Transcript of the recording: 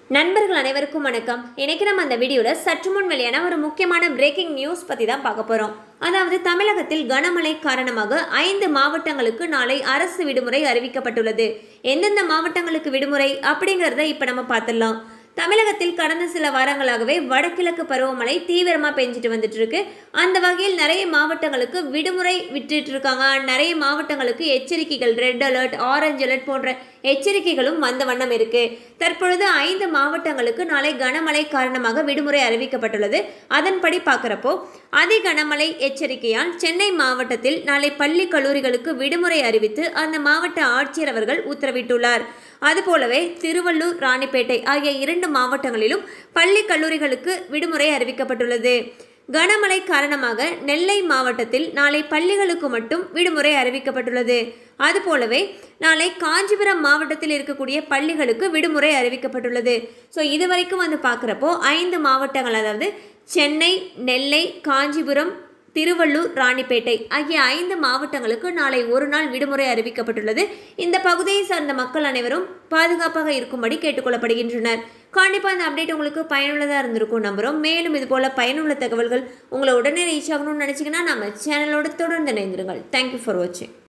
நண்பர்கள் அனைவருக்கும் வணக்கம் இன்னைக்கு நம்ம அந்த வீடியோவில் சற்று முன் வெளியான ஒரு முக்கியமான பிரேக்கிங் நியூஸ் பற்றி தான் பார்க்க போகிறோம் அதாவது தமிழகத்தில் கனமழை காரணமாக ஐந்து மாவட்டங்களுக்கு நாளை அரசு விடுமுறை அறிவிக்கப்பட்டுள்ளது எந்தெந்த மாவட்டங்களுக்கு விடுமுறை அப்படிங்கிறத இப்போ நம்ம பார்த்துடலாம் தமிழகத்தில் கடந்த சில வாரங்களாகவே வடகிழக்கு பருவமழை தீவிரமாக பெஞ்சிட்டு வந்துட்டு இருக்கு அந்த வகையில் நிறைய மாவட்டங்களுக்கு விடுமுறை விட்டுட்டு இருக்காங்க நிறைய மாவட்டங்களுக்கு எச்சரிக்கைகள் ரெட் அலர்ட் ஆரஞ்சு அலர்ட் போன்ற எச்சரிக்கைகளும் வந்த வண்ணம் இருக்கு தற்பொழுது ஐந்து மாவட்டங்களுக்கு நாளை கனமழை காரணமாக விடுமுறை அறிவிக்கப்பட்டுள்ளது அதன்படி பார்க்குறப்போ அதி கனமழை எச்சரிக்கையால் சென்னை மாவட்டத்தில் நாளை பள்ளி கல்லூரிகளுக்கு விடுமுறை அறிவித்து அந்த மாவட்ட ஆட்சியர் அவர்கள் உத்தரவிட்டுள்ளார் அதுபோலவே திருவள்ளூர் ராணிப்பேட்டை ஆகிய இரண்டு மாவட்டங்களிலும் பள்ளி கல்லூரிகளுக்கு விடுமுறை அறிவிக்கப்பட்டுள்ளது கனமழை காரணமாக நெல்லை மாவட்டத்தில் நாளை பள்ளிகளுக்கு மட்டும் விடுமுறை அறிவிக்கப்பட்டுள்ளது அதுபோலவே நாளை காஞ்சிபுரம் மாவட்டத்தில் இருக்கக்கூடிய பள்ளிகளுக்கு விடுமுறை அறிவிக்கப்பட்டுள்ளது ஸோ இது வரைக்கும் வந்து பார்க்குறப்போ ஐந்து மாவட்டங்கள் அதாவது சென்னை நெல்லை காஞ்சிபுரம் திருவள்ளூர் ராணிப்பேட்டை ஆகிய ஐந்து மாவட்டங்களுக்கு நாளை ஒரு நாள் விடுமுறை அறிவிக்கப்பட்டுள்ளது இந்த பகுதியை சார்ந்த மக்கள் அனைவரும் பாதுகாப்பாக இருக்கும்படி கேட்டுக்கொள்ளப்படுகின்றனர் கண்டிப்பாக இந்த அப்டேட் உங்களுக்கு பயனுள்ளதாக இருந்திருக்கும் நம்புகிறோம் மேலும் இது போல பயனுள்ள தகவல்கள் உங்களை உடனே ரீச் ஆகணும்னு நினச்சிங்கன்னா நம்ம சேனலோட தொடர்ந்து இணைந்திருங்கள் தேங்க்யூ ஃபார் வாட்சிங்